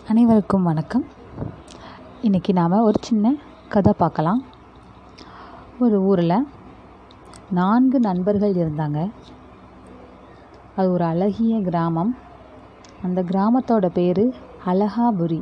அனைவருக்கும் வணக்கம் இன்றைக்கி நாம் ஒரு சின்ன கதை பார்க்கலாம் ஒரு ஊரில் நான்கு நண்பர்கள் இருந்தாங்க அது ஒரு அழகிய கிராமம் அந்த கிராமத்தோட பேர் அழகாபுரி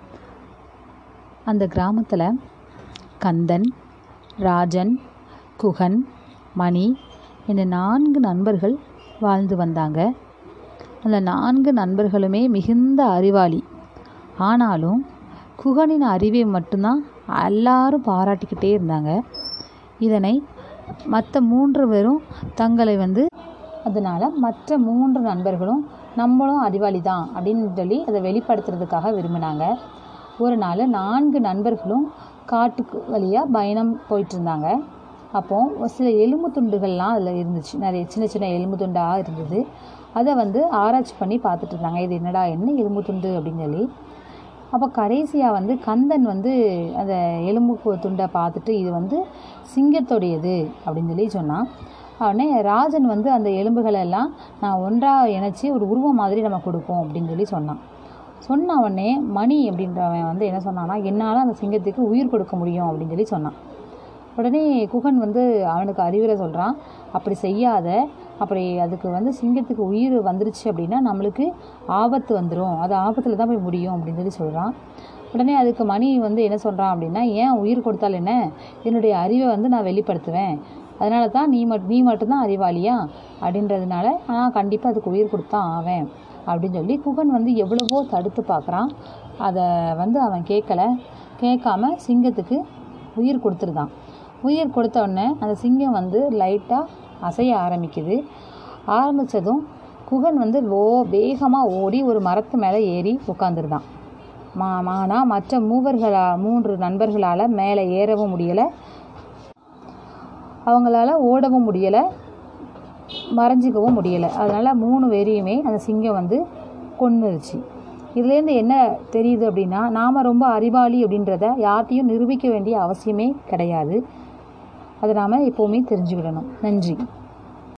அந்த கிராமத்தில் கந்தன் ராஜன் குகன் மணி என்ற நான்கு நண்பர்கள் வாழ்ந்து வந்தாங்க அந்த நான்கு நண்பர்களுமே மிகுந்த அறிவாளி ஆனாலும் குகனின் அறிவை மட்டும்தான் எல்லாரும் பாராட்டிக்கிட்டே இருந்தாங்க இதனை மற்ற மூன்று பேரும் தங்களை வந்து அதனால் மற்ற மூன்று நண்பர்களும் நம்மளும் அறிவாளி தான் அப்படின்னு சொல்லி அதை வெளிப்படுத்துறதுக்காக விரும்பினாங்க ஒரு நாள் நான்கு நண்பர்களும் காட்டுக்கு வழியாக பயணம் போயிட்டு இருந்தாங்க அப்போது ஒரு சில எலும்பு துண்டுகள்லாம் அதில் இருந்துச்சு நிறைய சின்ன சின்ன எலும்பு துண்டாக இருந்தது அதை வந்து ஆராய்ச்சி பண்ணி பார்த்துட்டு இருந்தாங்க இது என்னடா என்ன எலும்பு துண்டு அப்படின்னு சொல்லி அப்போ கடைசியாக வந்து கந்தன் வந்து அந்த எலும்பு கு- துண்டை பார்த்துட்டு இது வந்து சிங்கத்தோடையது அப்படின்னு சொல்லி சொன்னான் உடனே ராஜன் வந்து அந்த எலும்புகளை எல்லாம் நான் ஒன்றாக இணைச்சி ஒரு உருவம் மாதிரி நம்ம கொடுப்போம் அப்படின்னு சொல்லி சொன்னான் சொன்ன உடனே மணி அப்படின்றவன் வந்து என்ன சொன்னான்னா என்னால் அந்த சிங்கத்துக்கு உயிர் கொடுக்க முடியும் அப்படின்னு சொல்லி சொன்னான் உடனே குகன் வந்து அவனுக்கு அறிவுரை சொல்கிறான் அப்படி செய்யாத அப்படி அதுக்கு வந்து சிங்கத்துக்கு உயிர் வந்துருச்சு அப்படின்னா நம்மளுக்கு ஆபத்து வந்துடும் அது ஆபத்தில் தான் போய் முடியும் அப்படின்னு சொல்லி சொல்கிறான் உடனே அதுக்கு மணி வந்து என்ன சொல்கிறான் அப்படின்னா ஏன் உயிர் கொடுத்தால் என்ன என்னுடைய அறிவை வந்து நான் வெளிப்படுத்துவேன் அதனால தான் நீ மட் நீ மட்டும்தான் அறிவாளியா அப்படின்றதுனால நான் கண்டிப்பாக அதுக்கு உயிர் கொடுத்தான் ஆவேன் அப்படின்னு சொல்லி குகன் வந்து எவ்வளவோ தடுத்து பார்க்குறான் அதை வந்து அவன் கேட்கல கேட்காம சிங்கத்துக்கு உயிர் கொடுத்துருதான் உயிர் கொடுத்த உடனே அந்த சிங்கம் வந்து லைட்டாக அசைய ஆரம்பிக்குது ஆரம்பித்ததும் குகன் வந்து ஓ வேகமாக ஓடி ஒரு மரத்து மேலே ஏறி உட்காந்துருந்தான் மா ஆனால் மற்ற மூவர்களா மூன்று நண்பர்களால் மேலே ஏறவும் முடியலை அவங்களால ஓடவும் முடியலை மறைஞ்சிக்கவும் முடியலை அதனால் மூணு பேரையுமே அந்த சிங்கம் வந்து கொன்னுருச்சு இதுலேருந்து என்ன தெரியுது அப்படின்னா நாம் ரொம்ப அறிவாளி அப்படின்றத யார்ட்டையும் நிரூபிக்க வேண்டிய அவசியமே கிடையாது அதை நாம் எப்போவுமே தெரிஞ்சுக்கிடணும் நன்றி